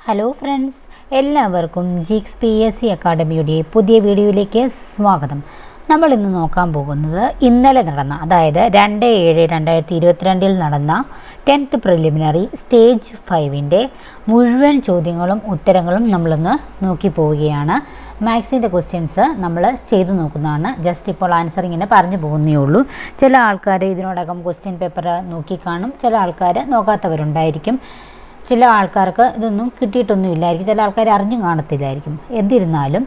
hello friends എല്ലാവർക്കും Jix P S C അക്കാഡമിയുടെ പുതിയ വീഡിയോയിലേക്ക് സ്വാഗതം നമ്മൾ ഇന്ന് നോക്കാൻ പോകുന്നത് ഇന്നലെ നടന്ന അതായത് രണ്ട് ഏഴ് രണ്ടായിരത്തി ഇരുപത്തിരണ്ടിൽ നടന്ന ടെൻത്ത് പ്രിലിമിനറി സ്റ്റേജ് ഫൈവിൻ്റെ മുഴുവൻ ചോദ്യങ്ങളും ഉത്തരങ്ങളും നമ്മളിന്ന് നോക്കി പോവുകയാണ് മാത്സിൻ്റെ ക്വസ്റ്റ്യൻസ് നമ്മൾ ചെയ്തു നോക്കുന്നതാണ് ജസ്റ്റ് ഇപ്പോൾ ആൻസർ ഇങ്ങനെ പറഞ്ഞു പോകുന്നേ ഉള്ളൂ ചില ആൾക്കാർ ഇതിനോടകം ക്വസ്റ്റ്യൻ പേപ്പർ നോക്കി കാണും ചില ആൾക്കാർ നോക്കാത്തവരുണ്ടായിരിക്കും ചില ആൾക്കാർക്ക് ഇതൊന്നും കിട്ടിയിട്ടൊന്നും ഇല്ലായിരിക്കും ചില ആൾക്കാർ അറിഞ്ഞും കാണത്തില്ലായിരിക്കും എന്നിരുന്നാലും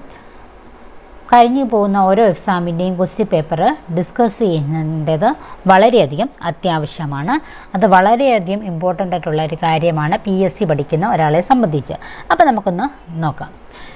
കഴിഞ്ഞു പോകുന്ന ഓരോ എക്സാമിൻ്റെയും ക്വസ്റ്റ്യൻ പേപ്പർ ഡിസ്കസ് ചെയ്യേണ്ടത് വളരെയധികം അത്യാവശ്യമാണ് അത് വളരെയധികം ഇമ്പോർട്ടൻ്റ് ആയിട്ടുള്ള ഒരു കാര്യമാണ് പി എസ് സി പഠിക്കുന്ന ഒരാളെ സംബന്ധിച്ച് അപ്പോൾ നമുക്കൊന്ന് നോക്കാം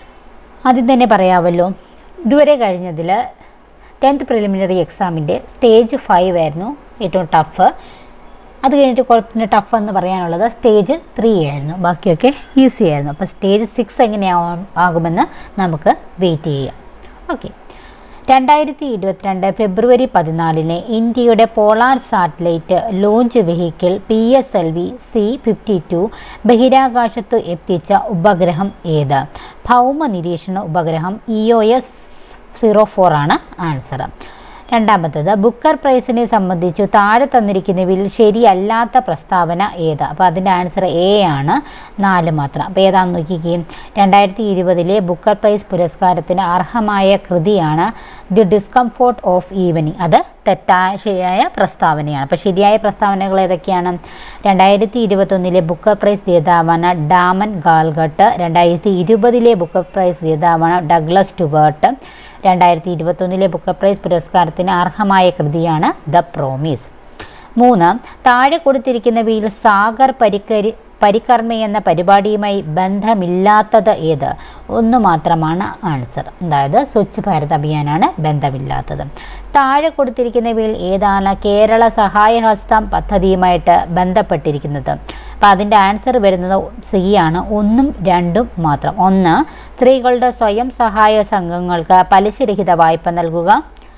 ആദ്യം തന്നെ പറയാമല്ലോ ഇതുവരെ കഴിഞ്ഞതിൽ ടെൻത്ത് പ്രിലിമിനറി എക്സാമിൻ്റെ സ്റ്റേജ് ഫൈവ് ആയിരുന്നു ഏറ്റവും ടഫ് അത് കഴിഞ്ഞിട്ട് കുഴപ്പത്തിന് ടഫ് എന്ന് പറയാനുള്ളത് സ്റ്റേജ് ത്രീ ആയിരുന്നു ബാക്കിയൊക്കെ ഈസി ആയിരുന്നു അപ്പോൾ സ്റ്റേജ് സിക്സ് എങ്ങനെയാവും ആകുമെന്ന് നമുക്ക് വെയിറ്റ് ചെയ്യാം ഓക്കെ രണ്ടായിരത്തി ഇരുപത്തിരണ്ട് ഫെബ്രുവരി പതിനാലിന് ഇന്ത്യയുടെ polar satellite launch vehicle P S L V C fifty two ബഹിരാകാശത്ത് എത്തിച്ച ഉപഗ്രഹം ഏത് ഭൗമ നിരീക്ഷണ ഉപഗ്രഹം E O S zero four ആണ് ആൻസർ രണ്ടാമത്തത് ബുക്കർ പ്രൈസിനെ സംബന്ധിച്ചു താഴെ തന്നിരിക്കുന്നവയിൽ ശരിയല്ലാത്ത പ്രസ്താവന ഏത് അപ്പോൾ അതിൻ്റെ ആൻസർ എ ആണ് നാല് മാത്രം അപ്പോൾ ഏതാണെന്ന് നോക്കിക്കുകയും രണ്ടായിരത്തി ഇരുപതിലെ ബുക്കർ പ്രൈസ് പുരസ്കാരത്തിന് അർഹമായ കൃതിയാണ് ദി ഡിസ്കംഫോർട്ട് ഓഫ് ഈവനിങ് അത് തെറ്റായ ശരിയായ പ്രസ്താവനയാണ് അപ്പോൾ ശരിയായ പ്രസ്താവനകൾ ഏതൊക്കെയാണ് രണ്ടായിരത്തി ഇരുപത്തൊന്നിലെ ബുക്കർ പ്രൈസ് ജേതാവാണ് ഡാമൻ ഗാൽഗട്ട് രണ്ടായിരത്തി ഇരുപതിലെ ബുക്കർ പ്രൈസ് ജേതാവാണ് ഡഗ്ലസ് ടുവേർട്ട് രണ്ടായിരത്തി ഇരുപത്തൊന്നിലെ ബുക്കർ പ്രൈസ് പുരസ്കാരത്തിന് അർഹമായ കൃതിയാണ് ദ പ്രോമിസ് മൂന്ന് താഴെ കൊടുത്തിരിക്കുന്നവയിൽ സാഗർ പരിക്കരി പരികർമ്മ എന്ന പരിപാടിയുമായി ബന്ധമില്ലാത്തത് ഏത് ഒന്ന് മാത്രമാണ് ആൻസർ അതായത് സ്വച്ഛ് ഭാരത് അഭിയാനാണ് ബന്ധമില്ലാത്തത് താഴെ കൊടുത്തിരിക്കുന്നവയിൽ ഏതാണ് കേരള സഹായഹസ്തം പദ്ധതിയുമായിട്ട് ബന്ധപ്പെട്ടിരിക്കുന്നത് അപ്പോൾ അതിൻ്റെ ആൻസർ വരുന്നത് സി ആണ് ഒന്നും രണ്ടും മാത്രം ഒന്ന് സ്ത്രീകളുടെ സ്വയം സഹായ സംഘങ്ങൾക്ക് പലിശരഹിത വായ്പ നൽകുക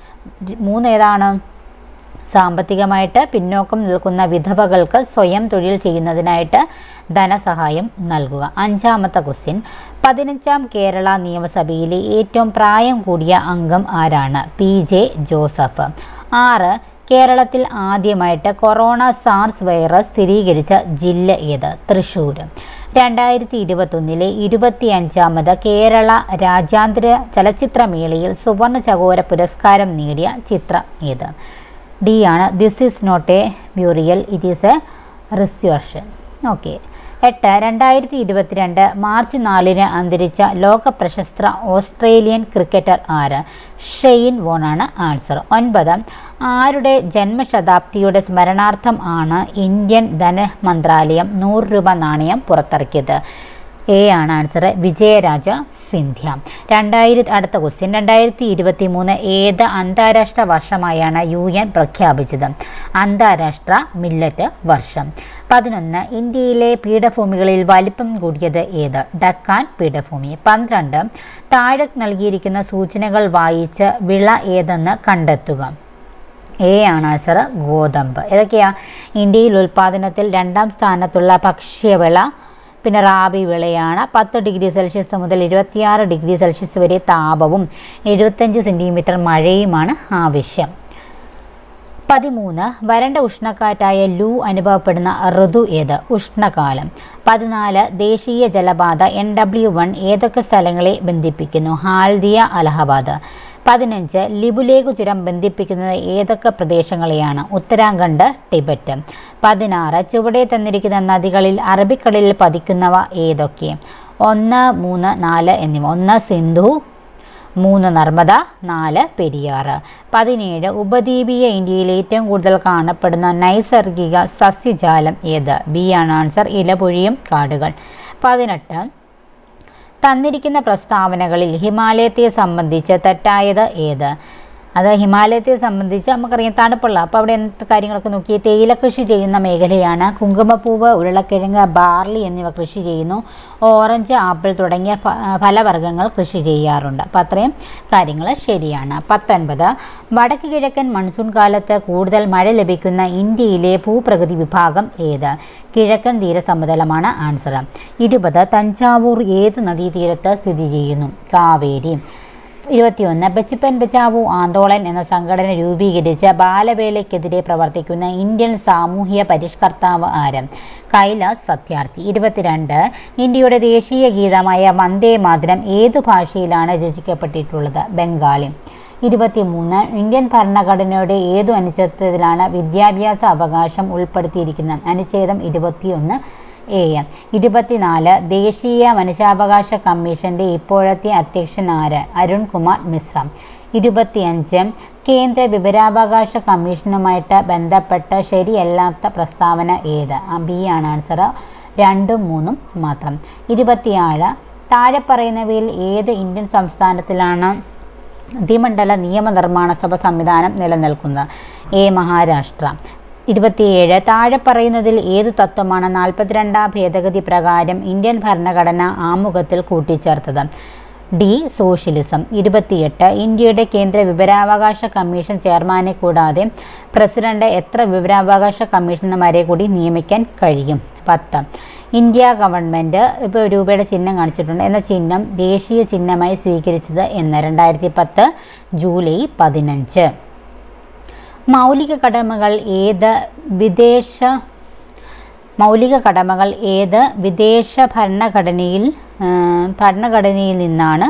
മൂന്ന് ഏതാണ് സാമ്പത്തികമായിട്ട് പിന്നോക്കം നിൽക്കുന്ന വിധവകൾക്ക് സ്വയം തൊഴിൽ ചെയ്യുന്നതിനായിട്ട് ധനസഹായം നൽകുക അഞ്ചാമത്തെ ക്വസ്റ്റ്യൻ പതിനഞ്ചാം കേരള നിയമസഭയിലെ ഏറ്റവും പ്രായം കൂടിയ അംഗം ആരാണ് പി ജെ ജോസഫ് ആറ് കേരളത്തിൽ ആദ്യമായിട്ട് കൊറോണ സാർസ് വൈറസ് സ്ഥിരീകരിച്ച ജില്ല ഏത് തൃശ്ശൂർ രണ്ടായിരത്തി ഇരുപത്തൊന്നിലെ ഇരുപത്തിയഞ്ചാമത് കേരള രാജ്യാന്തര ചലച്ചിത്രമേളയിൽ സുവർണ ചകോര പുരസ്കാരം നേടിയ ചിത്രം ഏത് ഡി ആണ് this is not a mural it is a reservation okay എട്ട് രണ്ടായിരത്തി ഇരുപത്തിരണ്ട് മാർച്ച് നാലിന് അന്തരിച്ച ലോക പ്രശസ്ത ഓസ്ട്രേലിയൻ ക്രിക്കറ്റർ ആര് ഷെയ്ൻ വോണാണ് ആൻസർ ഒൻപത് ആരുടെ ജന്മശതാബ്ദിയുടെ സ്മരണാർത്ഥം ആണ് ഇന്ത്യൻ ധനമന്ത്രാലയം നൂറ് രൂപ നാണയം പുറത്തിറക്കിയത് എ ആണ് ആൻസർ വിജയരാജ സിന്ധ്യ രണ്ടായിരത്തി അടുത്ത ക്വസ്റ്റ്യൻ രണ്ടായിരത്തി ഇരുപത്തി മൂന്ന് ഏത് അന്താരാഷ്ട്ര വർഷമായാണ് യു എൻ പ്രഖ്യാപിച്ചത് അന്താരാഷ്ട്ര മില്ലറ്റ് വർഷം പതിനൊന്ന് ഇന്ത്യയിലെ പീഠഭൂമികളിൽ വലിപ്പം കൂടിയത് ഏത് ഡക്കാൻ പീഠഭൂമി പന്ത്രണ്ട് താഴെ നൽകിയിരിക്കുന്ന സൂചനകൾ വായിച്ച് വിള ഏതെന്ന് കണ്ടെത്തുക എ ആണ് ആൻസർ ഗോതമ്പ് ഏതൊക്കെയാ ഇന്ത്യയിൽ ഉൽപ്പാദനത്തിൽ രണ്ടാം സ്ഥാനത്തുള്ള ഭക്ഷ്യവിള പിന്നെ റാബി വിളയാണ് പത്ത് ഡിഗ്രി സെൽഷ്യസ് മുതൽ ഇരുപത്തിയാറ് ഡിഗ്രി സെൽഷ്യസ് വരെ താപവും എഴുപത്തഞ്ച് സെൻറ്റിമീറ്റർ മഴയുമാണ് ആവശ്യം പതിമൂന്ന് വരണ്ട ഉഷ്ണക്കാറ്റായ ലൂ അനുഭവപ്പെടുന്ന ഋതു ഏത് ഉഷ്ണകാലം പതിനാല് ദേശീയ ജലപാത എൻ ഡബ്ല്യു വൺ ഏതൊക്കെ സ്ഥലങ്ങളെ ബന്ധിപ്പിക്കുന്നു ഹാൽദിയ അലഹബാദ് പതിനഞ്ച് ലിബുലേഖു ചുരം ബന്ധിപ്പിക്കുന്നത് ഏതൊക്കെ പ്രദേശങ്ങളെയാണ് ഉത്തരാഖണ്ഡ് ടിബറ്റ് പതിനാറ് ചുവടെ തന്നിരിക്കുന്ന നദികളിൽ അറബിക്കടലിൽ പതിക്കുന്നവ ഏതൊക്കെ ഒന്ന് മൂന്ന് നാല് എന്നിവ ഒന്ന് സിന്ധു മൂന്ന് നർമ്മദ നാല് പെരിയാർ പതിനേഴ് ഉപദ്വീപീയ ഇന്ത്യയിൽ ഏറ്റവും കൂടുതൽ കാണപ്പെടുന്ന നൈസർഗിക സസ്യജാലം ഏത് ബി ആണ് ആൻസർ ഇലപൊഴിയും കാടുകൾ പതിനെട്ട് തന്നിരിക്കുന്ന പ്രസ്താവനകളിൽ ഹിമാലയത്തെ സംബന്ധിച്ച് തെറ്റായത് ഏത് അത് ഹിമാലയത്തെ സംബന്ധിച്ച് നമുക്കറിയാം തണുപ്പുള്ള അപ്പോൾ അവിടെ എന്ത് കാര്യങ്ങളൊക്കെ നോക്കി തേയില കൃഷി ചെയ്യുന്ന മേഖലയാണ് കുങ്കുമപ്പൂവ് ഉരുളക്കിഴങ്ങ് ബാർലി എന്നിവ കൃഷി ചെയ്യുന്നു ഓറഞ്ച് ആപ്പിൾ തുടങ്ങിയ ഫ- ഫലവർഗ്ഗങ്ങൾ കൃഷി ചെയ്യാറുണ്ട് അപ്പോൾ അത്രയും കാര്യങ്ങൾ ശരിയാണ് പത്തൊൻപത് വടക്ക് കിഴക്കൻ മൺസൂൺ കാലത്ത് കൂടുതൽ മഴ ലഭിക്കുന്ന ഇന്ത്യയിലെ ഭൂപ്രകൃതി വിഭാഗം ഏത് കിഴക്കൻ തീരസമതലമാണ് ആൻസർ ഇരുപത് തഞ്ചാവൂർ ഏത് നദീതീരത്ത് സ്ഥിതി ചെയ്യുന്നു കാവേരി ഇരുപത്തിയൊന്ന് ബച്ചിപ്പൻ ബച്ചാവു ആന്തോളൻ എന്ന സംഘടന രൂപീകരിച്ച ബാലവേലയ്ക്കെതിരെ പ്രവർത്തിക്കുന്ന ഇന്ത്യൻ സാമൂഹ്യ പരിഷ്കർത്താവ് ആര് കൈലാസ് സത്യാർത്ഥി ഇരുപത്തിരണ്ട് ഇന്ത്യയുടെ ദേശീയ ഗീതമായ വന്ദേ മാതരം ഏതു ഭാഷയിലാണ് രചിക്കപ്പെട്ടിട്ടുള്ളത് ബംഗാളി ഇരുപത്തിമൂന്ന് ഇന്ത്യൻ ഭരണഘടനയുടെ ഏതു അനുച്ഛേദത്തിലാണ് വിദ്യാഭ്യാസ അവകാശം ഉൾപ്പെടുത്തിയിരിക്കുന്നത് അനുച്ഛേദം ഇരുപത്തിയൊന്ന് എ ഇരുപത്തിനാല് ദേശീയ മനുഷ്യാവകാശ കമ്മീഷന്റെ ഇപ്പോഴത്തെ അധ്യക്ഷൻ ആര് അരുൺകുമാർ മിശ്ര ഇരുപത്തിയഞ്ച് കേന്ദ്ര വിവരാവകാശ കമ്മീഷനുമായിട്ട് ബന്ധപ്പെട്ട ശരിയല്ലാത്ത പ്രസ്താവന ഏത് ആ ബി ആണ് ആൻസർ രണ്ടും മൂന്നും മാത്രം ഇരുപത്തിയാറ് താഴെ പറയുന്നവയിൽ ഏത് ഇന്ത്യൻ സംസ്ഥാനത്തിലാണ് ദ്വിമണ്ഡല നിയമനിർമ്മാണ സഭ സംവിധാനം നിലനിൽക്കുന്നത് എ മഹാരാഷ്ട്ര ഇരുപത്തിയേഴ് താഴെ പറയുന്നതിൽ ഏതു തത്വമാണ് നാൽപ്പത്തിരണ്ടാം ഭേദഗതി പ്രകാരം ഇന്ത്യൻ ഭരണഘടന ആമുഖത്തിൽ കൂട്ടിച്ചേർത്തത് ഡി സോഷ്യലിസം ഇരുപത്തിയെട്ട് ഇന്ത്യയുടെ കേന്ദ്ര വിവരാവകാശ കമ്മീഷൻ ചെയർമാനെ കൂടാതെ പ്രസിഡന്റ് എത്ര വിവരാവകാശ കമ്മീഷണർമാരെ കൂടി നിയമിക്കാൻ കഴിയും പത്ത് ഇന്ത്യ ഗവൺമെൻറ് ഇപ്പോൾ രൂപയുടെ ചിഹ്നം കാണിച്ചിട്ടുണ്ട് എന്ന ചിഹ്നം ദേശീയ ചിഹ്നമായി സ്വീകരിച്ചത് എന്ന് രണ്ടായിരത്തി പത്ത് ജൂലൈ പതിനഞ്ച് മൗലിക കടമകൾ ഏത് വിദേശ മൗലിക കടമകൾ ഏത് വിദേശ ഭരണഘടനയിൽ ആ, ഭരണഘടനയിൽ നിന്നാണ്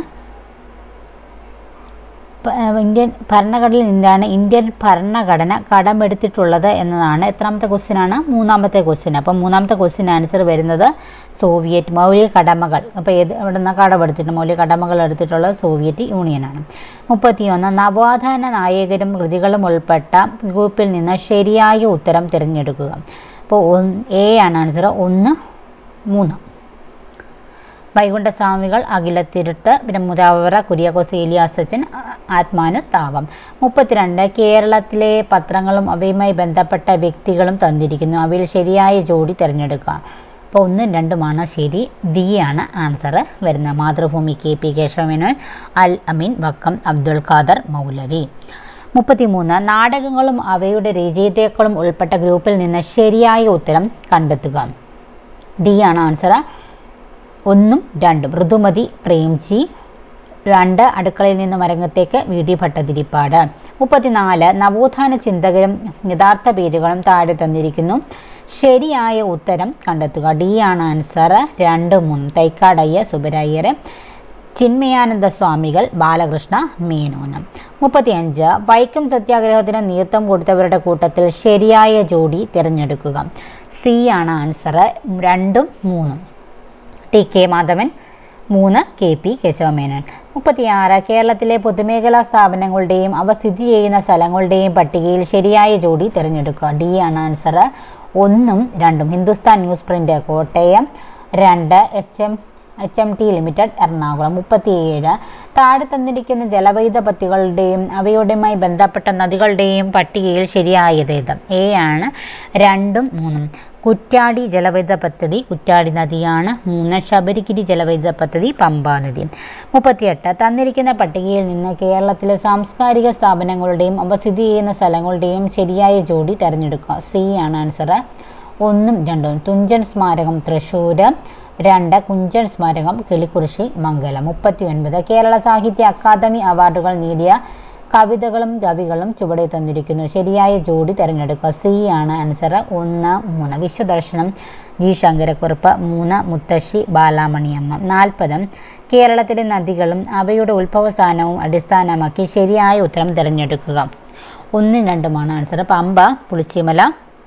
പ- ആ, ഇന്ത്യൻ ഭരണഘടനയിൽ നിന്നാണ് ഇന്ത്യൻ ഭരണഘടന കടമെടുത്തിട്ടുള്ളത് എന്നതാണ് എത്രാമത്തെ ക്വസ്റ്റ്യൻ ആണ് മൂന്നാമത്തെ ക്വസ്റ്റ്യൻ അപ്പം മൂന്നാമത്തെ ക്വസ്റ്റ്യൻ ആൻസർ വരുന്നത് സോവിയറ്റ് മൗലിക കടമകൾ അപ്പോൾ ഏത് എവിടെ നിന്ന് കടമെടുത്തിട്ട് മൗലിക കടമകൾ എടുത്തിട്ടുള്ളത് സോവിയറ്റ് യൂണിയനാണ് മുപ്പത്തിയൊന്ന് നവോത്ഥാന നായകരും കൃതികളും ഉൾപ്പെട്ട ഗ്രൂപ്പിൽ നിന്ന് ശരിയായ ഉത്തരം തിരഞ്ഞെടുക്കുക അപ്പോൾ എ ആണ് ആൻസർ ഒന്ന് മൂന്ന് വൈകുണ്ഠസ്വാമികൾ അഖിലത്തിരുട്ട് പിന്നെ മുതാവറ കുര്യാക്കോസ് ഏലിയാസച്ചൻ ആത്മാനു താവം മുപ്പത്തിരണ്ട് കേരളത്തിലെ പത്രങ്ങളും അവയുമായി ബന്ധപ്പെട്ട വ്യക്തികളും തന്നിരിക്കുന്നു അവയിൽ ശരിയായ ജോഡി തിരഞ്ഞെടുക്കുക അപ്പോൾ ഒന്നും രണ്ടുമാണ് ശരി ഡി ആണ് ആൻസർ വരുന്നത് മാതൃഭൂമി കെ പി കേശവമേനോൻ അൽ അമീൻ വക്കം അബ്ദുൽ ഖാദർ മൗലവി മുപ്പത്തിമൂന്ന് നാടകങ്ങളും അവയുടെ രചയിതാക്കളും ഉൾപ്പെട്ട ഗ്രൂപ്പിൽ നിന്ന് ശരിയായ ഉത്തരം കണ്ടെത്തുക ഡി ആണ് ആൻസർ ഒന്നും രണ്ടും ഋതുമതി പ്രേംജി രണ്ട് അടുക്കളയിൽ നിന്ന് മരങ്ങത്തേക്ക് വി ഡി ഭട്ടതിരിപ്പാട് മുപ്പത്തിനാല് നവോത്ഥാന ചിന്തകരും യഥാർത്ഥ പേരുകളും താഴെ തന്നിരിക്കുന്നു ശരിയായ ഉത്തരം കണ്ടെത്തുക ഡി ആണ് ആൻസർ രണ്ട് മൂന്ന് തൈക്കാടയ്യ സുബരയ്യർ ചിന്മയാനന്ദ സ്വാമികൾ ബാലകൃഷ്ണ മേനോന് മുപ്പത്തിയഞ്ച് വൈക്കം സത്യാഗ്രഹത്തിന് നേതൃത്വം കൊടുത്തവരുടെ കൂട്ടത്തിൽ ശരിയായ ജോഡി തിരഞ്ഞെടുക്കുക സി ആണ് ആൻസർ രണ്ടും മൂന്നും ടി കെ മാധവൻ മൂന്ന് കെ പി കേശവമേനോൻ മുപ്പത്തിയാറ് കേരളത്തിലെ പൊതുമേഖലാ സ്ഥാപനങ്ങളുടെയും അവ സ്ഥിതി ചെയ്യുന്ന സ്ഥലങ്ങളുടെയും പട്ടികയിൽ ശരിയായ ജോഡി തിരഞ്ഞെടുക്കുക ഡി ആണ് ആൻസർ ഒന്നും രണ്ടും ഹിന്ദുസ്ഥാൻ ന്യൂസ് പ്രിൻ്റ് കോട്ടയം രണ്ട് H M H M T limited Ernakulam മുപ്പത്തിയേഴ് താഴെ തന്നിരിക്കുന്ന ജലവൈദ്യുത പദ്ധതികളുടെയും അവയുടെയുമായി ബന്ധപ്പെട്ട നദികളുടെയും പട്ടികയിൽ ശരിയായതേത് എ ആണ് രണ്ടും മൂന്നും കുറ്റ്യാടി ജലവൈദ്യുത പദ്ധതി കുറ്റ്യാടി നദിയാണ് മൂന്ന് ശബരിഗിരി ജലവൈദ്യുത പദ്ധതി പമ്പാ നദി മുപ്പത്തിയെട്ട് തന്നിരിക്കുന്ന പട്ടികയിൽ നിന്ന് കേരളത്തിലെ സാംസ്കാരിക സ്ഥാപനങ്ങളുടെയും അവ സ്ഥിതി ചെയ്യുന്ന സ്ഥലങ്ങളുടെയും ശരിയായ ജോഡി തിരഞ്ഞെടുക്കുക സി ആണ് ആൻസർ ഒന്നും രണ്ടും തുഞ്ചൻ സ്മാരകം തൃശ്ശൂർ രണ്ട് കുഞ്ചൻ സ്മാരകം കിളിക്കുറിശി മംഗലം മുപ്പത്തി ഒൻപത് കേരള സാഹിത്യ അക്കാദമി അവാർഡുകൾ നേടിയ കവിതകളും കവികളും ചുവടെ തന്നിരിക്കുന്നു ശരിയായ ജോഡി തിരഞ്ഞെടുക്കുക സി ആണ് ആൻസർ ഒന്ന് മൂന്ന് വിശ്വദർശനം ജി ശങ്കരക്കുറുപ്പ് മൂന്ന് മുത്തശ്ശി ബാലാമണിയമ്മ നാൽപ്പത് കേരളത്തിലെ നദികളും അവയുടെ ഉത്ഭവസ്ഥാനവും അടിസ്ഥാനമാക്കി ശരിയായ ഉത്തരം തിരഞ്ഞെടുക്കുക ഒന്നും രണ്ടുമാണ് ആൻസർ പമ്പ പുളിച്ചിമല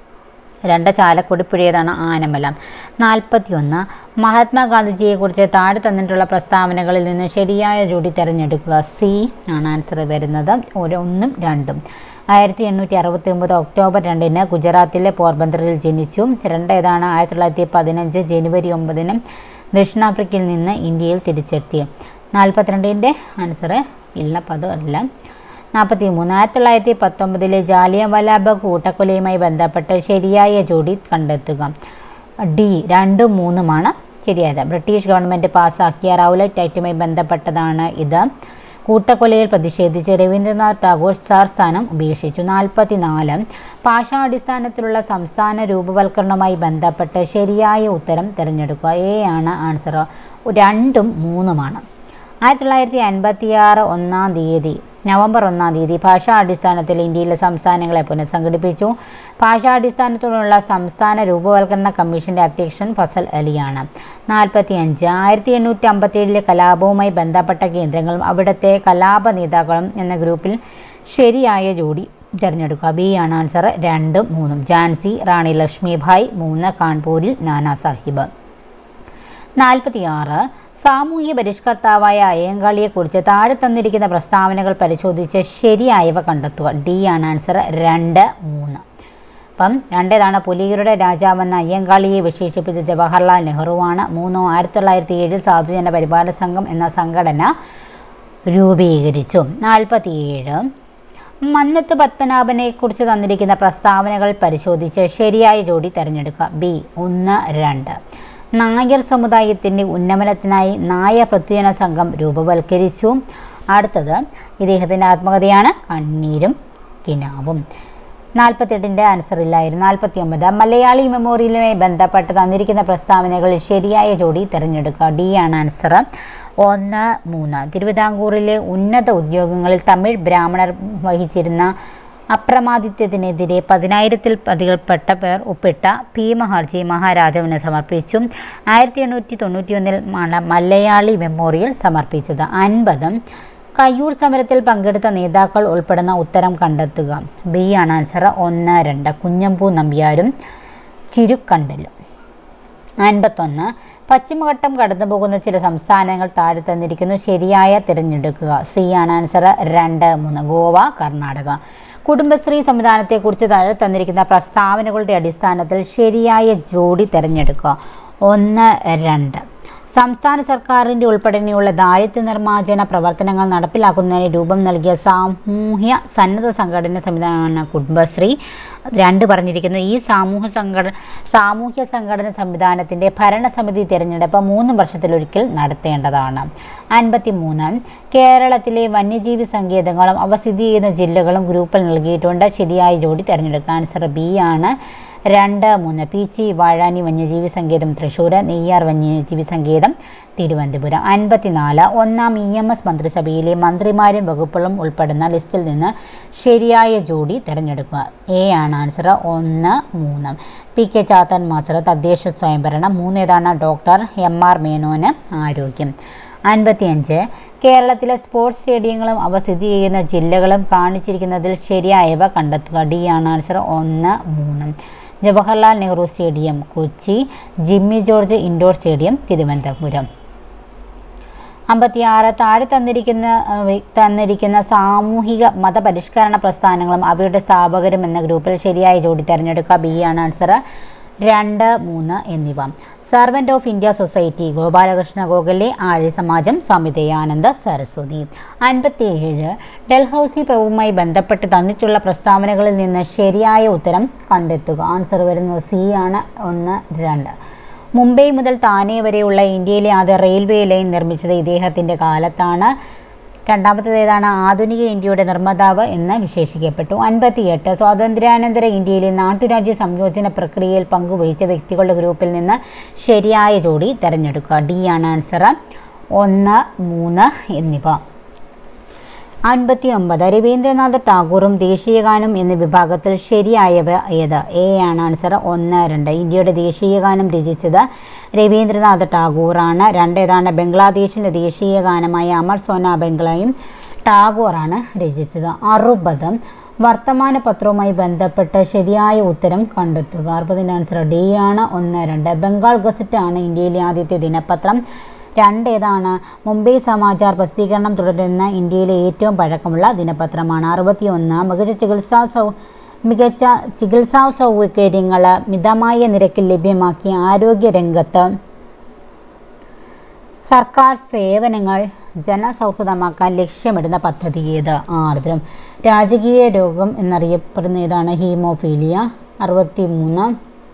രണ്ട് ചാലക്കുടി പുഴയതാണ് ആനമല നാൽപ്പത്തിയൊന്ന് മഹാത്മാഗാന്ധിജിയെക്കുറിച്ച് താഴെ തന്നിട്ടുള്ള പ്രസ്താവനകളിൽ നിന്ന് ശരിയായ ജോഡി തിരഞ്ഞെടുക്കുക സി ആണ് ആൻസർ വരുന്നത് ഒരു ഒന്നും രണ്ടും ആയിരത്തി എണ്ണൂറ്റി അറുപത്തി ഒമ്പത് ഒക്ടോബർ രണ്ടിന് ഗുജറാത്തിലെ പോർബന്തറിൽ ജനിച്ചു രണ്ട് ഏതാണ് ആയിരത്തി തൊള്ളായിരത്തി പതിനഞ്ച് ജനുവരി ഒമ്പതിന് ദക്ഷിണാഫ്രിക്കയിൽ നിന്ന് ഇന്ത്യയിൽ തിരിച്ചെത്തി നാൽപ്പത്തിരണ്ടിൻ്റെ ആൻസർ ഇല്ല പദം അല്ല നാൽപ്പത്തി മൂന്ന് ആയിരത്തി തൊള്ളായിരത്തി പത്തൊമ്പതിലെ ജാലിയൻവാലാബാഗ് കൂട്ടക്കൊലയുമായി ബന്ധപ്പെട്ട് ശരിയായ ജോഡി കണ്ടെത്തുക ഡി രണ്ടും മൂന്നുമാണ് ശരിയായത് ബ്രിട്ടീഷ് ഗവൺമെൻറ് പാസ്സാക്കിയ റൗലറ്റ് ആക്റ്റുമായി ബന്ധപ്പെട്ടതാണ് ഇത് കൂട്ടക്കൊലയിൽ പ്രതിഷേധിച്ച് രവീന്ദ്രനാഥ് ടാഗോർ സാർ സ്ഥാനം ഉപേക്ഷിച്ചു നാൽപ്പത്തിനാല് ഭാഷാടിസ്ഥാനത്തിലുള്ള സംസ്ഥാന രൂപവൽക്കരണവുമായി ബന്ധപ്പെട്ട് ശരിയായ ഉത്തരം തിരഞ്ഞെടുക്കുക എ ആണ് ആൻസർ രണ്ടും മൂന്നുമാണ് ആയിരത്തി തൊള്ളായിരത്തി അൻപത്തി ആറ് ഒന്നാം തീയതി നവംബർ ഒന്നാം തീയതി ഭാഷാടിസ്ഥാനത്തിൽ ഇന്ത്യയിലെ സംസ്ഥാനങ്ങളെ പുനഃസംഘടിപ്പിച്ചു ഭാഷാടിസ്ഥാനത്തിലുള്ള സംസ്ഥാന രൂപവൽക്കരണ കമ്മീഷന്റെ അധ്യക്ഷൻ ഫസൽ അലിയാണ് നാൽപ്പത്തി അഞ്ച് ആയിരത്തി എണ്ണൂറ്റി അമ്പത്തിയേഴിലെ കലാപവുമായി ബന്ധപ്പെട്ട കേന്ദ്രങ്ങളും അവിടുത്തെ കലാപ നേതാക്കളും എന്ന ഗ്രൂപ്പിൽ ശരിയായ ജോഡി തിരഞ്ഞെടുക്കുക ബി ആണ് ആൻസർ രണ്ടും മൂന്നും ഝാൻസി റാണി ലക്ഷ്മിഭായ് മൂന്ന് കാൺപൂരിൽ നാനാ സാഹിബ് നാൽപ്പത്തിയാറ് സാമൂഹ്യ പരിഷ്കർത്താവായ അയ്യങ്കാളിയെക്കുറിച്ച് താഴെ തന്നിരിക്കുന്ന പ്രസ്താവനകൾ പരിശോധിച്ച് ശരിയായവ കണ്ടെത്തുക ഡി ആണ് ആൻസർ രണ്ട് മൂന്ന് അപ്പം രണ്ടേതാണ് പുലികളുടെ രാജാവെന്ന അയ്യങ്കാളിയെ വിശേഷിപ്പിച്ച ജവഹർലാൽ നെഹ്റുവാണ് മൂന്നോ ആയിരത്തി തൊള്ളായിരത്തി ഏഴിൽ സാധുജന പരിപാലന സംഘം എന്ന സംഘടന രൂപീകരിച്ചു നാൽപ്പത്തിയേഴ് മന്നത്ത് പത്മനാഭനെ കുറിച്ച് തന്നിരിക്കുന്ന പ്രസ്താവനകൾ പരിശോധിച്ച് ശരിയായ ജോഡി തിരഞ്ഞെടുക്കുക ബി ഒന്ന് രണ്ട് നായർ സമുദായത്തിൻ്റെ ഉന്നമനത്തിനായി നായ പ്രതിജന സംഘം രൂപവൽക്കരിച്ചു അടുത്തത് ഇദ്ദേഹത്തിൻ്റെ ആത്മകഥയാണ് കണ്ണീരും കിനാവും നാൽപ്പത്തെട്ടിൻ്റെ ആൻസർ ഇല്ലായിരുന്നു നാൽപ്പത്തി ഒമ്പത് മലയാളി മെമ്മോറിയലുമായി ബന്ധപ്പെട്ട് തന്നിരിക്കുന്ന പ്രസ്താവനകളിൽ ശരിയായ ജോഡി തിരഞ്ഞെടുക്കുക ഡി ആണ് ആൻസർ ഒന്ന് മൂന്ന് തിരുവിതാംകൂറിലെ ഉന്നത ഉദ്യോഗങ്ങളിൽ തമിഴ് ബ്രാഹ്മണർ വഹിച്ചിരുന്ന അപ്രമാദിത്യത്തിനെതിരെ പതിനായിരത്തിൽ പതികൾപ്പെട്ട പേർ ഒപ്പിട്ട ഭീമഹർജി മഹാരാജാവിന് സമർപ്പിച്ചു ആയിരത്തി എണ്ണൂറ്റി തൊണ്ണൂറ്റിയൊന്നിൽ ആണ് മലയാളി മെമ്മോറിയൽ സമർപ്പിച്ചത് അൻപതും കയ്യൂർ സമരത്തിൽ പങ്കെടുത്ത നേതാക്കൾ ഉൾപ്പെടുന്ന ഉത്തരം കണ്ടെത്തുക ബി ആണ് ആൻസർ ഒന്ന് രണ്ട് കുഞ്ഞമ്പൂ നമ്പ്യാരും ചിരുക്കണ്ടലും അൻപത്തൊന്ന് പശ്ചിമഘട്ടം കടന്നു പോകുന്ന ചില സംസ്ഥാനങ്ങൾ താഴെ തന്നിരിക്കുന്നു ശരിയായ തിരഞ്ഞെടുക്കുക സി ആണ് ആൻസർ രണ്ട് മൂന്ന് ഗോവ കർണാടക കുടുംബശ്രീ സംവിധാനത്തെക്കുറിച്ച് താഴെ തന്നിരിക്കുന്ന പ്രസ്താവനകളുടെ അടിസ്ഥാനത്തിൽ ശരിയായ ജോഡി തിരഞ്ഞെടുക്കുക ഒന്ന് രണ്ട് സംസ്ഥാന സർക്കാരിൻ്റെ ഉൾപ്പെടെയുള്ള ദാരിദ്ര്യ നിർമ്മാർജ്ജന പ്രവർത്തനങ്ങൾ നടപ്പിലാക്കുന്നതിന് രൂപം നൽകിയ സാമൂഹ്യ സന്നദ്ധ സംഘടന സംവിധാനമാണ് കുടുംബശ്രീ രണ്ട് പറഞ്ഞിരിക്കുന്നത് ഈ സമൂഹ സംഘടന സാമൂഹ്യ സംഘടന സംവിധാനത്തിൻ്റെ ഭരണസമിതി തിരഞ്ഞെടുപ്പ് മൂന്ന് വർഷത്തിലൊരിക്കൽ നടത്തേണ്ടതാണ് അൻപത്തി മൂന്ന് കേരളത്തിലെ വന്യജീവി സങ്കേതങ്ങളും അവ സ്ഥിതി ചെയ്യുന്ന ജില്ലകളും ഗ്രൂപ്പിൽ നൽകിയിട്ടുണ്ട് ശരിയായ ജോഡി തിരഞ്ഞെടുക്കുക ആൻസർ ബി ആണ് രണ്ട് മൂന്ന് പീച്ചി വാഴാനി വന്യജീവി സങ്കേതം തൃശ്ശൂർ നെയ്യാർ വന്യജീവി സങ്കേതം തിരുവനന്തപുരം അൻപത്തിനാല് ഒന്നാം ഇ എം എസ് മന്ത്രിസഭയിലെ മന്ത്രിമാരും വകുപ്പുകളും ഉൾപ്പെടുന്ന ലിസ്റ്റിൽ നിന്ന് ശരിയായ ജോഡി തിരഞ്ഞെടുക്കുക എ ആണ് ആൻസർ ഒന്ന് മൂന്ന് പി കെ ചാത്തൻ മാസ്റ്റർ തദ്ദേശ സ്വയംഭരണം മൂന്നേതാണ് ഡോക്ടർ എം ആർ മേനോന് ആരോഗ്യം അൻപത്തിയഞ്ച് കേരളത്തിലെ സ്പോർട്സ് സ്റ്റേഡിയങ്ങളും അവ സ്ഥിതി ചെയ്യുന്ന ജില്ലകളും കാണിച്ചിരിക്കുന്നതിൽ ശരിയായവ കണ്ടെത്തുക ഡി ആണ് ആൻസർ ഒന്ന് മൂന്ന് Jawaharlal Nehru stadium Kochi Jimmy George indoor stadium Thiruvananthapuram അമ്പത്തിയാറ് താഴെ തന്നിരിക്കുന്ന ആ, വി- തന്നിരിക്കുന്ന സാമൂഹിക മതപരിഷ്കരണ പ്രസ്ഥാനങ്ങളും അവയുടെ സ്ഥാപകരും എന്ന ഗ്രൂപ്പിൽ ശരിയായ ജോഡി തിരഞ്ഞെടുക്കുക ബി ആണ് ആൻസർ രണ്ട് മൂന്ന് എന്നിവ servant of India society Gopalakrishna Gokhale Arya Samaj Swami Dayananda Saraswati അൻപത്തിയേഴ് ഡൽഹൌസി പ്രഭുവുമായി ബന്ധപ്പെട്ട് തന്നിട്ടുള്ള പ്രസ്താവനകളിൽ നിന്ന് ശരിയായ ഉത്തരം കണ്ടെത്തുക ആൻസർ വരുന്നത് സി ആണ് ഒന്ന് രണ്ട് മുംബൈ മുതൽ താനെ വരെയുള്ള ഇന്ത്യയിലെ ആദ്യ റെയിൽവേ ലൈൻ നിർമ്മിച്ചത് ഇദ്ദേഹത്തിൻ്റെ കാലത്താണ് രണ്ടാമത്തേത് ഏതാണ് ആധുനിക ഇന്ത്യയുടെ നിർമ്മാതാവ് എന്ന് വിശേഷിക്കപ്പെട്ടു അൻപത്തിയെട്ട് സ്വാതന്ത്ര്യാനന്തര ഇന്ത്യയിലെ നാട്ടുരാജ്യ സംയോജന പ്രക്രിയയിൽ പങ്കുവഹിച്ച വ്യക്തികളുടെ ഗ്രൂപ്പിൽ നിന്ന് ശരിയായ ജോഡി തിരഞ്ഞെടുക്കുക ഡി ആണ് ആൻസർ ഒന്ന് മൂന്ന് എന്നിവ അൻപത്തി ഒമ്പത് രവീന്ദ്രനാഥ് ടാഗോറും ദേശീയഗാനം എന്ന വിഭാഗത്തിൽ ശരിയായവ ഏത് എ ആണ് ആൻസർ ഒന്ന് രണ്ട് ഇന്ത്യയുടെ ദേശീയഗാനം രചിച്ചത് രവീന്ദ്രനാഥ് ടാഗോറാണ് രണ്ട് ഏതാണ് ബംഗ്ലാദേശിൻ്റെ ദേശീയഗാനമായ അമർ സോന ബംഗ്ലയും ടാഗോറാണ് രചിച്ചത് അറുപത് വർത്തമാന പത്രവുമായി ബന്ധപ്പെട്ട് ശരിയായ ഉത്തരം കണ്ടെത്തുക അറുപതിൻ്റെ ആൻസർ ഡി ആണ് ഒന്ന് രണ്ട് ബംഗാൾ ഗസറ്റ് ആണ് ഇന്ത്യയിലെ ആദ്യത്തെ ദിനപത്രം രണ്ട് ഏതാണ് മുംബൈ സമാചാർ പ്രസിദ്ധീകരണം തുടരുന്ന ഇന്ത്യയിലെ ഏറ്റവും പഴക്കമുള്ള ദിനപത്രമാണ് അറുപത്തിയൊന്ന് മികച്ച ചികിത്സാ സൗ മികച്ച ചികിത്സാ സൗകര്യങ്ങൾ മിതമായ നിരക്കിൽ ലഭ്യമാക്കി ആരോഗ്യ രംഗത്ത് സർക്കാർ സേവനങ്ങൾ ജനസൗഹൃദമാക്കാൻ ലക്ഷ്യമിടുന്ന പദ്ധതി ഏത് ആർദ്രം രാജകീയ രോഗം എന്നറിയപ്പെടുന്ന ഏതാണ് ഹീമോഫീലിയ അറുപത്തി മൂന്ന്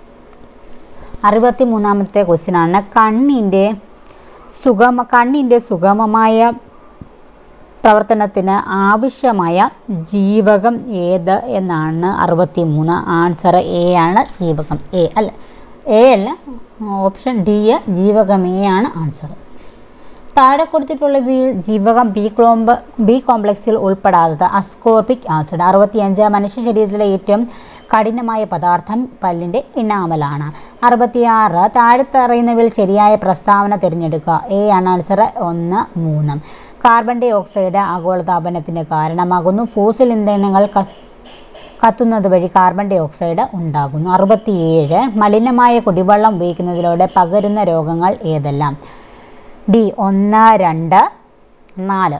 അറുപത്തി മൂന്നാമത്തെ ക്വസ്റ്റ്യനാണ് കണ്ണിൻ്റെ സുഗമ കണ്ണിൻ്റെ സുഗമമായ പ്രവർത്തനത്തിന് ആവശ്യമായ ജീവകം ഏത് എന്നാണ് അറുപത്തി മൂന്ന് ആൻസർ എ ആണ് ജീവകം എ അല്ല എ അല്ല ഓപ്ഷൻ ഡി ജീവകം എ ആണ് ആൻസർ താഴെ കൊടുത്തിട്ടുള്ള ബി ജീവകം ബി ക്ലോംബ് ബി കോംപ്ലക്സിൽ ഉൾപ്പെടാത്തത് അസ്കോർബിക് ആസിഡ് അറുപത്തിയഞ്ച് മനുഷ്യ ശരീരത്തിലെ ഏറ്റവും കഠിനമായ പദാർത്ഥം പല്ലിൻ്റെ ഇനാമലാണ് അറുപത്തിയാറ് താഴെത്തറിയുന്നവയിൽ ശരിയായ പ്രസ്താവന തിരഞ്ഞെടുക്കുക എ ആണ് ആൻസർ ഒന്ന് മൂന്ന് കാർബൺ ഡൈ ഓക്സൈഡ് ആഗോളതാപനത്തിന് കാരണമാകുന്നു ഫോസിൽ ഇന്ധനങ്ങൾ ക കത്തുന്നത് വഴി കാർബൺ ഡൈ ഓക്സൈഡ് ഉണ്ടാകുന്നു അറുപത്തിയേഴ് മലിനമായ കുടിവെള്ളം ഉപയോഗിക്കുന്നതിലൂടെ പകരുന്ന രോഗങ്ങൾ ഏതെല്ലാം ഡി ഒന്ന് രണ്ട് നാല്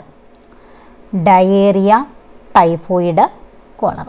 ഡയേറിയ ടൈഫോയിഡ് കോളറ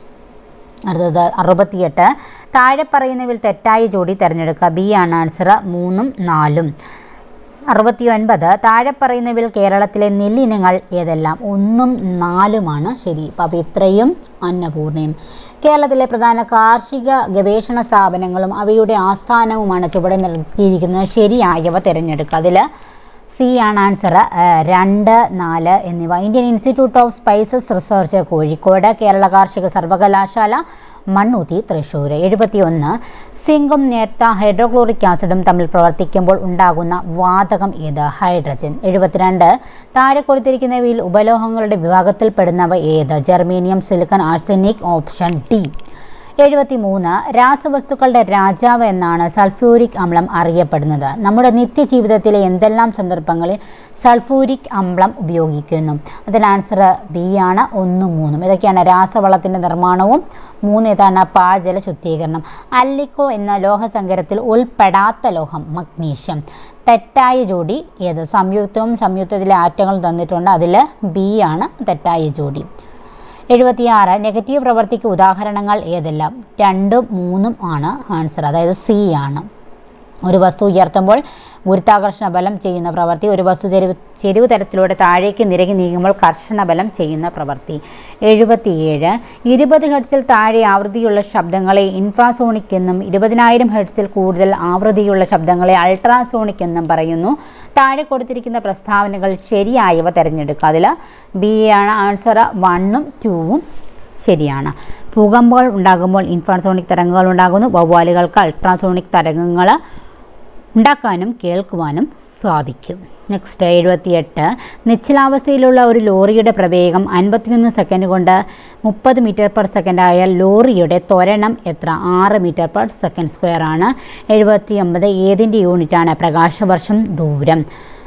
അടുത്തത് അറുപത്തിയെട്ട് താഴെ പറയുന്നവയിൽ തെറ്റായ ജോഡി തിരഞ്ഞെടുക്കുക ബി ആണ് ആൻസർ മൂന്നും നാലും അറുപത്തി ഒൻപത് താഴെ പറയുന്നവയിൽ കേരളത്തിലെ നെല്ലിനങ്ങൾ ഏതെല്ലാം ഒന്നും നാലുമാണ് ശരി അപ്പോൾ ഇത്രയും അന്നപൂർണയും കേരളത്തിലെ പ്രധാന കാർഷിക ഗവേഷണ സ്ഥാപനങ്ങളും അവയുടെ ആസ്ഥാനവുമാണ് ചുവടെ നിർത്തിയിരിക്കുന്നത് ശരിയായവ തിരഞ്ഞെടുക്കുക അതിൽ സി ആണ് ആൻസർ രണ്ട് നാല് എന്നിവ Indian institute of spices research Kozhikode Kerala കാർഷിക സർവകലാശാല മണ്ണൂത്തി തൃശ്ശൂർ എഴുപത്തിയൊന്ന് സിങ്കും നേർത്ത ഹൈഡ്രോക്ലോറിക് ആസിഡും തമ്മിൽ പ്രവർത്തിക്കുമ്പോൾ ഉണ്ടാകുന്ന വാതകം ഏത് ഹൈഡ്രജൻ എഴുപത്തിരണ്ട് താഴെ കൊടുത്തിരിക്കുന്നവയിൽ ഉപലോഹങ്ങളുടെ വിഭാഗത്തിൽപ്പെടുന്നവ ഏത് germanium silicon arsenic option D എഴുപത്തി മൂന്ന് രാസവസ്തുക്കളുടെ രാജാവ് എന്നാണ് സൾഫ്യൂരിക് അമ്ലം അറിയപ്പെടുന്നത് നമ്മുടെ നിത്യജീവിതത്തിലെ എന്തെല്ലാം സന്ദർഭങ്ങളിൽ സൾഫ്യൂരിക് അമ്ലം ഉപയോഗിക്കുന്നു അതിന് ആൻസർ ബി ആണ് ഒന്നും മൂന്നും ഇതൊക്കെയാണ് രാസവളത്തിൻ്റെ നിർമ്മാണവും മൂന്ന് ഏതാണ് പാചല ശുദ്ധീകരണം അല്ലിക്കോ എന്ന ലോഹസങ്കരത്തിൽ ഉൾപ്പെടാത്ത ലോഹം മഗ്നീഷ്യം തെറ്റായ ജോഡി ഏത് സംയുക്തവും സംയുക്തത്തിലെ ആറ്റങ്ങളും തന്നിട്ടുണ്ട് അതിൽ ബി ആണ് തെറ്റായ ജോഡി എഴുപത്തിയാറ് നെഗറ്റീവ് പ്രവർത്തിക്ക് ഉദാഹരണങ്ങൾ ഏതെല്ലാം രണ്ടും മൂന്നും ആണ് ആൻസർ അതായത് സി ആണ് ഒരു വസ്തു ഉയർത്തുമ്പോൾ ഗുരുത്വാകർഷണ ബലം ചെയ്യുന്ന പ്രവൃത്തി ഒരു വസ്തു ചെരിവ് ചെരിവ് തരത്തിലൂടെ താഴേക്ക് നിരകി നീങ്ങുമ്പോൾ കർഷണ ബലം ചെയ്യുന്ന പ്രവൃത്തി എഴുപത്തിയേഴ് ഇരുപത് ഹെഡ്സിൽ താഴെ ആവൃത്തിയുള്ള ശബ്ദങ്ങളെ ഇൻഫ്രാസോണിക് എന്നും ഇരുപതിനായിരം ഹെഡ്സിൽ കൂടുതൽ ആവൃത്തിയുള്ള ശബ്ദങ്ങളെ അൾട്രാസോണിക് എന്നും പറയുന്നു താഴെ കൊടുത്തിരിക്കുന്ന പ്രസ്താവനകൾ ശരിയായവ തിരഞ്ഞെടുക്കുക അതിൽ ബി ആണ് ആൻസർ വണ്ണും ടൂവും ശരിയാണ് ഭൂകമ്പങ്ങൾ ഉണ്ടാകുമ്പോൾ ഇൻഫ്രാസോണിക് തരംഗങ്ങൾ ഉണ്ടാകുന്നു വവ്വാലുകൾക്ക് അൾട്രാസോണിക് തരംഗങ്ങൾ ഉണ്ടാക്കാനും കേൾക്കുവാനും സാധിക്കും നെക്സ്റ്റ് എഴുപത്തിയെട്ട് നിശ്ചലാവസ്ഥയിലുള്ള ഒരു ലോറിയുടെ പ്രവേഗം അൻപത്തിയൊന്ന് സെക്കൻഡ് കൊണ്ട് മുപ്പത് മീറ്റർ പെർ സെക്കൻഡ് ആയാൽ ലോറിയുടെ ത്വരണം എത്ര ആറ് മീറ്റർ പെർ സെക്കൻഡ് സ്ക്വയർ ആണ് എഴുപത്തി ഒമ്പത് ഏതിൻ്റെ യൂണിറ്റാണ് പ്രകാശവർഷം ദൂരം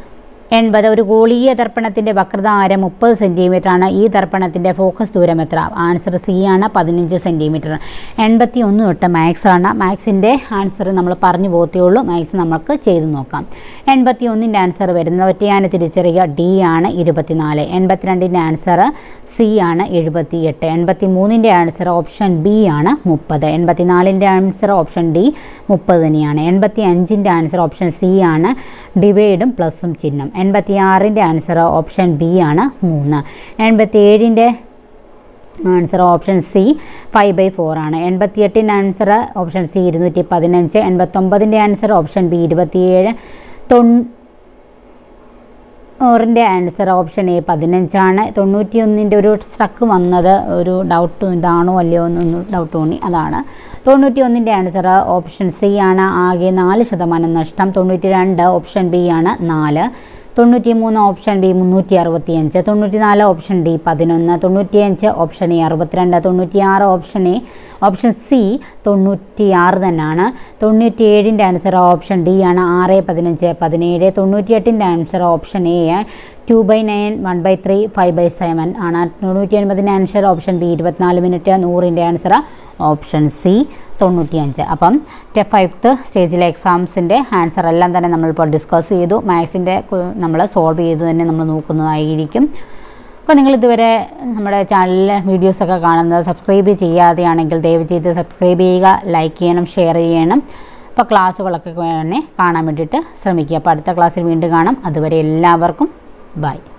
എൺപത് ഒരു ഗോളീയ ദർപ്പണത്തിൻ്റെ വക്രത ആരം മുപ്പത് സെൻറ്റിമീറ്റർ ആണ് ഈ ദർപ്പണത്തിൻ്റെ ഫോക്കസ് ദൂരം എത്ര ആൻസർ സി ആണ് പതിനഞ്ച് സെൻറ്റിമീറ്റർ എൺപത്തി ഒന്ന് തൊട്ട് മാത്സ് ആണ് മാത്സിൻ്റെ ആൻസർ നമ്മൾ പറഞ്ഞു പോകത്തേ ഉള്ളൂ മാത്സ് നമുക്ക് ചെയ്തു നോക്കാം എൺപത്തി ഒന്നിൻ്റെ ആൻസർ വരുന്നത് ഒറ്റയാന് തിരിച്ചറിയുക ഡി ആണ് ഇരുപത്തിനാല് എൺപത്തിരണ്ടിൻ്റെ ആൻസർ സി ആണ് എഴുപത്തി എട്ട് എൺപത്തി മൂന്നിൻ്റെ ആൻസർ ഓപ്ഷൻ ബി ആണ് മുപ്പത് എൺപത്തിനാലിൻ്റെ ആൻസർ ഓപ്ഷൻ ഡി മുപ്പത് തന്നെയാണ് എൺപത്തി അഞ്ചിൻ്റെ ആൻസർ ഓപ്ഷൻ സി ആണ് ഡിവൈഡും പ്ലസും ചിഹ്നം എൺപത്തി ആറിൻ്റെ ആൻസർ ഓപ്ഷൻ ബി ആണ് മൂന്ന് എൺപത്തി ഏഴിൻ്റെ answer option C five by four ആണ് എൺപത്തി എട്ടിൻ്റെ ആൻസർ ഓപ്ഷൻ സി ഇരുന്നൂറ്റി പതിനഞ്ച് എൺപത്തൊമ്പതിൻ്റെ ആൻസർ ഓപ്ഷൻ ബി ഇരുപത്തിയേഴ് തൊണ്ണൂ ഓറിൻ്റെ ആൻസർ ഓപ്ഷൻ എ പതിനഞ്ചാണ് തൊണ്ണൂറ്റി ഒന്നിൻ്റെ ഒരു സ്ട്രക്ക് വന്നത് ഒരു ഡൗട്ട് ഇതാണോ അല്ലയോ എന്നൊന്ന് ഡൗട്ട് തോന്നി അതാണ് തൊണ്ണൂറ്റി ഒന്നിൻ്റെ ആൻസർ ഓപ്ഷൻ സി ആണ് ആകെ നാല് ശതമാനം നഷ്ടം തൊണ്ണൂറ്റി രണ്ട് ഓപ്ഷൻ ബി ആണ് നാല് തൊണ്ണൂറ്റി മൂന്ന് ഓപ്ഷൻ ബി മുന്നൂറ്റി അറുപത്തിയഞ്ച് തൊണ്ണൂറ്റി നാല് ഓപ്ഷൻ ഡി പതിനൊന്ന് തൊണ്ണൂറ്റിയഞ്ച് ഓപ്ഷൻ എ അറുപത്തിരണ്ട് തൊണ്ണൂറ്റിയാറ് ഓപ്ഷൻ എ ഓപ്ഷൻ സി തൊണ്ണൂറ്റിയാറ് തന്നെയാണ് തൊണ്ണൂറ്റിയേഴിൻ്റെ ആൻസർ ഓപ്ഷൻ ഡി ആണ് ആറ് പതിനഞ്ച് പതിനേഴ് തൊണ്ണൂറ്റിയെട്ടിൻ്റെ answer option A two by nine one by three five by seven ആണ് തൊണ്ണൂറ്റി ഒൻപതിൻ്റെ ആൻസർ ഓപ്ഷൻ ബി ഇരുപത്തിനാല് മിനിറ്റ് നൂറിൻ്റെ ആൻസർ ഓപ്ഷൻ സി തൊണ്ണൂറ്റിയഞ്ച് അപ്പം ഫൈവ്ത്ത് സ്റ്റേജിലെ എക്സാംസിൻ്റെ ആൻസർ എല്ലാം തന്നെ നമ്മളിപ്പോൾ ഡിസ്കസ് ചെയ്തു മാത്സിൻ്റെ നമ്മൾ സോൾവ് ചെയ്ത് തന്നെ നമ്മൾ നോക്കുന്നതായിരിക്കും അപ്പോൾ നിങ്ങൾ ഇതുവരെ നമ്മുടെ ചാനലിലെ വീഡിയോസൊക്കെ കാണുന്നത് സബ്സ്ക്രൈബ് ചെയ്യാതെയാണെങ്കിൽ ദയവ് ചെയ്ത് സബ്സ്ക്രൈബ് ചെയ്യുക ലൈക്ക് ചെയ്യണം ഷെയർ ചെയ്യണം അപ്പോൾ ക്ലാസ്സുകളൊക്കെ വേണേ കാണാൻ വേണ്ടിയിട്ട് ശ്രമിക്കുക അപ്പോൾ അടുത്ത ക്ലാസ്സിൽ വീണ്ടും കാണാം അതുവരെ എല്ലാവർക്കും ബൈ